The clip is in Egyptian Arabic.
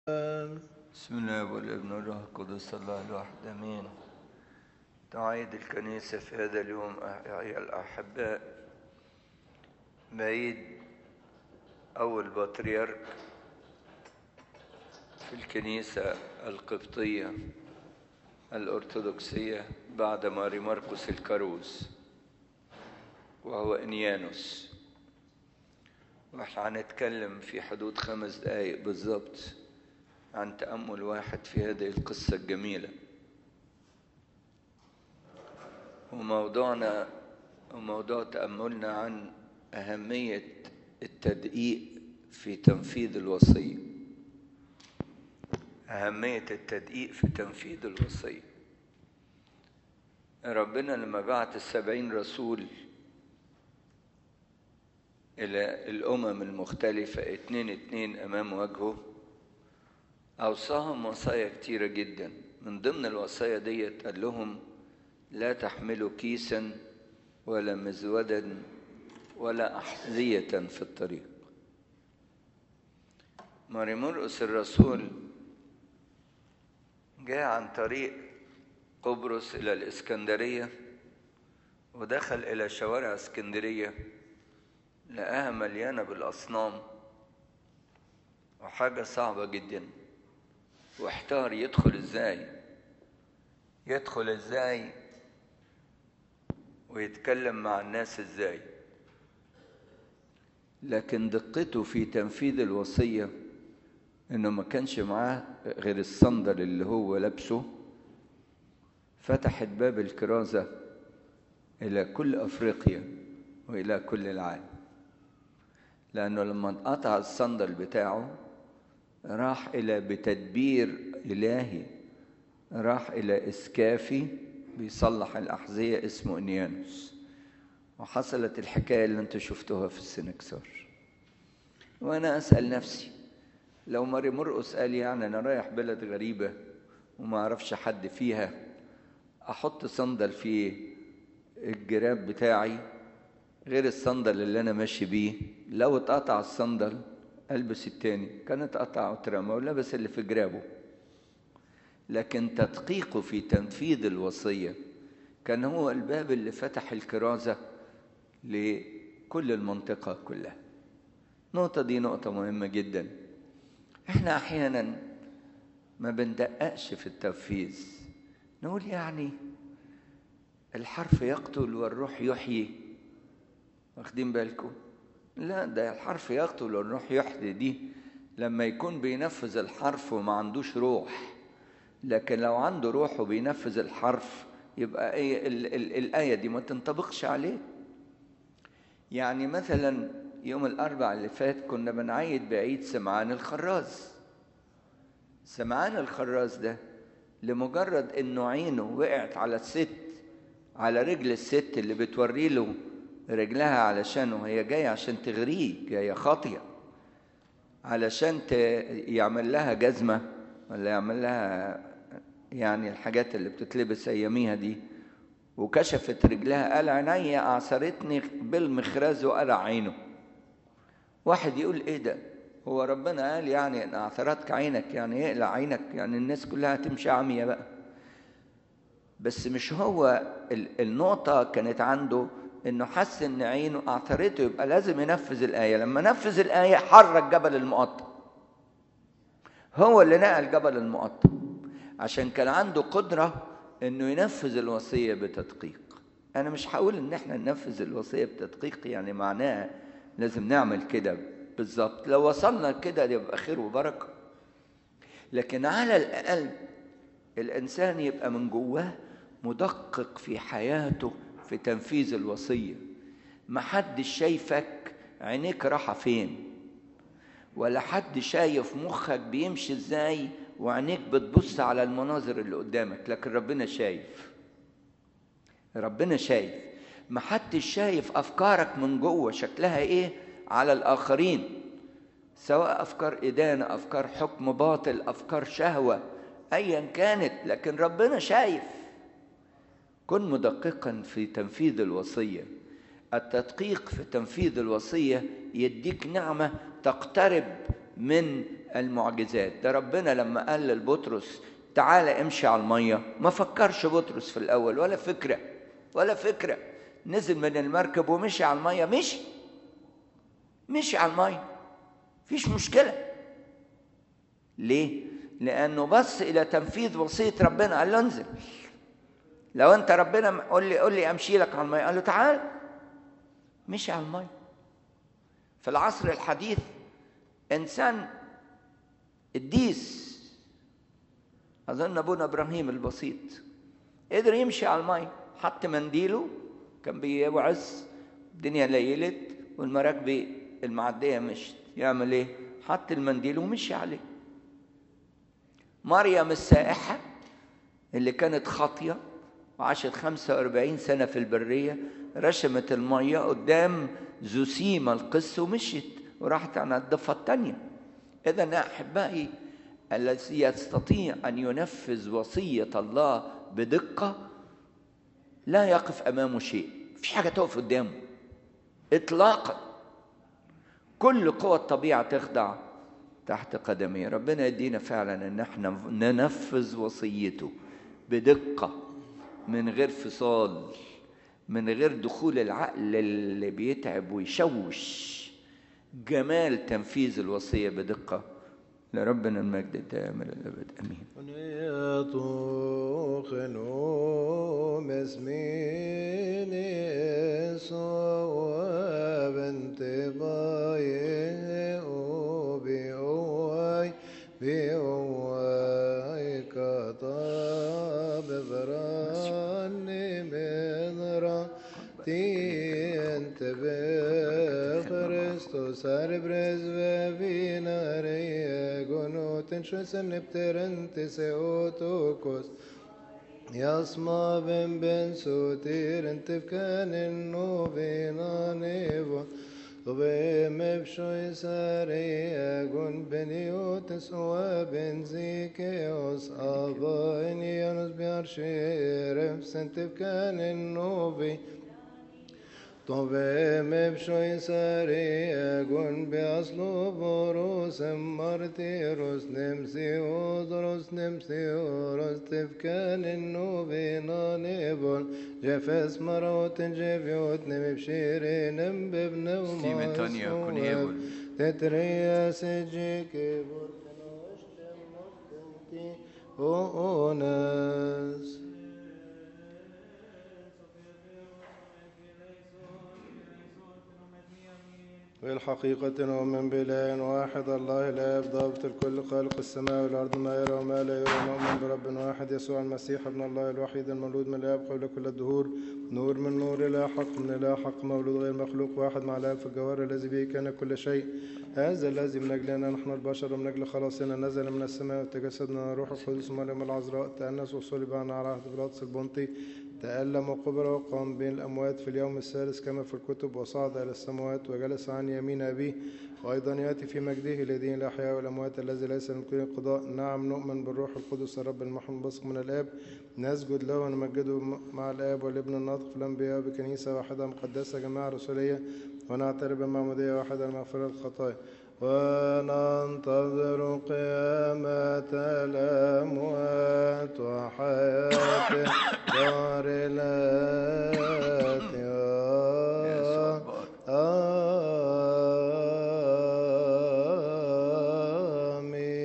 بسم الله والابن والروح القدس الله الواحد امين تعيد الكنيسة في هذا اليوم أيها الأحباء بعيد أول بطريرك في الكنيسة القبطية الأرثوذكسية بعد ماري مرقس الكاروز وهو إنيانوس واحنا هنتكلم في حدود خمس دقايق بالظبط عن تأمل واحد في هذه القصة الجميلة وموضوعنا وموضوع تأملنا عن أهمية التدقيق في تنفيذ الوصية أهمية التدقيق في تنفيذ الوصية ربنا لما بعت السبعين رسول إلى الأمم المختلفة اتنين اتنين أمام وجهه أوصاهم وصايا كتيرة جدا من ضمن الوصايا ديت قال لهم لا تحملوا كيسا ولا مزودا ولا أحذية في الطريق ماري مرقس الرسول جاء عن طريق قبرص إلى الإسكندرية ودخل إلى شوارع اسكندرية لقاها مليانة بالأصنام وحاجة صعبة جدا واحتار يدخل ازاي يدخل ازاي ويتكلم مع الناس ازاي لكن دقته في تنفيذ الوصية انه ما كانش معاه غير الصندل اللي هو لابسه فتحت باب الكرازة إلى كل أفريقيا وإلى كل العالم لأنه لما انقطع الصندل بتاعه راح إلى بتدبير إلهي راح إلى إسكافي بيصلح الأحذية اسمه إنيانوس وحصلت الحكاية اللي أنتوا شفتوها في السنكسار وأنا أسأل نفسي لو ماري مرقس قال يعني أنا رايح بلد غريبة وما أعرفش حد فيها أحط صندل في الجراب بتاعي غير الصندل اللي أنا ماشي بيه لو اتقطع الصندل البس التاني كانت قطع وترمى ولبس اللي في جرابه لكن تدقيقه في تنفيذ الوصية كان هو الباب اللي فتح الكرازة لكل المنطقة كلها النقطة دي نقطة مهمة جدا احنا احيانا ما بندققش في التنفيذ نقول يعني الحرف يقتل والروح يحيي واخدين بالكم لا ده الحرف يقتل والروح يحيي دي لما يكون بينفذ الحرف وما عندوش روح لكن لو عنده روح وبينفذ الحرف يبقى ايه ال ال الآية دي ما تنطبقش عليه يعني مثلا يوم الأربع اللي فات كنا بنعيد بعيد سمعان الخراز سمعان الخراز ده لمجرد انه عينه وقعت على الست على رجل الست اللي بتوري له رجلها علشان هي جاية عشان تغريه جاية خاطية علشان يعمل لها جزمة ولا يعمل لها يعني الحاجات اللي بتتلبس أياميها دي وكشفت رجلها قال عيني أعصرتني بالمخراز وقلع عينه واحد يقول إيه ده هو ربنا قال يعني إن أعثرتك عينك يعني يقلع عينك يعني الناس كلها تمشي عمية بقى بس مش هو النقطة كانت عنده انه حس ان عينه اعثرته يبقى لازم ينفذ الايه لما نفذ الايه حرك جبل المقطم هو اللي نقل جبل المقطم عشان كان عنده قدره انه ينفذ الوصيه بتدقيق انا مش هقول ان احنا ننفذ الوصيه بتدقيق يعني معناها لازم نعمل كده بالظبط لو وصلنا كده يبقى خير وبركه لكن على الاقل الانسان يبقى من جواه مدقق في حياته في تنفيذ الوصية محدش شايفك عينيك راحة فين ولا حد شايف مخك بيمشي ازاي وعينيك بتبص على المناظر اللي قدامك لكن ربنا شايف ربنا شايف محدش شايف افكارك من جوه شكلها ايه على الاخرين سواء افكار ادانه افكار حكم باطل افكار شهوه ايا كانت لكن ربنا شايف كن مدققا في تنفيذ الوصيه التدقيق في تنفيذ الوصيه يديك نعمه تقترب من المعجزات ده ربنا لما قال لبطرس تعالى امشي على الميه ما فكرش بطرس في الاول ولا فكره ولا فكره نزل من المركب ومشي على الميه مشي مشي على الميه مفيش مشكله ليه لانه بص الى تنفيذ وصيه ربنا قال له انزل لو انت ربنا قول لي قول لي امشي لك على الميه قال له تعال مشي على الميه في العصر الحديث انسان الديس اظن ابونا ابراهيم البسيط قدر يمشي على الميه حط منديله كان بيوعظ الدنيا ليلت والمراكب المعديه مشت يعمل ايه حط المنديل ومشي عليه مريم السائحه اللي كانت خاطيه وعاشت 45 سنه في البريه رشمت الميه قدام زوسيما القس ومشيت وراحت على الضفه الثانيه اذا يا احبائي الذي يستطيع ان ينفذ وصيه الله بدقه لا يقف امامه شيء مفيش حاجه تقف قدامه اطلاقا كل قوى الطبيعه تخضع تحت قدميه ربنا يدينا فعلا ان احنا ننفذ وصيته بدقه من غير فصال من غير دخول العقل اللي بيتعب ويشوش جمال تنفيذ الوصيه بدقه لربنا المجد الدائم الى الابد امين Schussen nepterentes eotokos. Jasma ben ben sotiren tefkan en novena nevo. وبهم بشوي ساري أقول بنيوتس وبن زيكيوس أبا إني ينس بيارشير سنتف كان النوبي طبعم بشوي ساري أقول بأصلو بروس مرتيروس نمسي ودروس نمسي ودروس تفكان النوبي نانيبول جفس مروت جفيوت نمي بشيرين ببن ستيفن تونيو كونيبول تتريا سجيك أونس والحقيقة نؤمن بإله واحد الله الآب ضابط الكل خالق السماء والأرض ما يرى وما لا يرى نؤمن برب واحد يسوع المسيح ابن الله الوحيد المولود من الآب قبل كل الدهور نور من نور إلى حق من إلى حق مولود غير مخلوق واحد مع الآب في الجوهر الذي به كان كل شيء هذا الذي من أجلنا نحن البشر ومن أجل خلاصنا نزل من السماء وتجسد من الروح القدس مريم العذراء تأنس وصلب على عهد بيلاطس البنطي تألم وقبر وقام بين الأموات في اليوم الثالث كما في الكتب وصعد إلى السماوات وجلس عن يمين أبيه وأيضا يأتي في مجده لدين الأحياء والأموات الذي ليس لمكن القضاء نعم نؤمن بالروح القدس الرب المحمد بصق من الآب نسجد له ونمجده مع الآب والابن الناطق في الأنبياء بكنيسة واحدة مقدسة جماعة رسولية ونعترف بمعمودية واحدة لمغفرة الخطايا وننتظر قيامة الأموات وحياة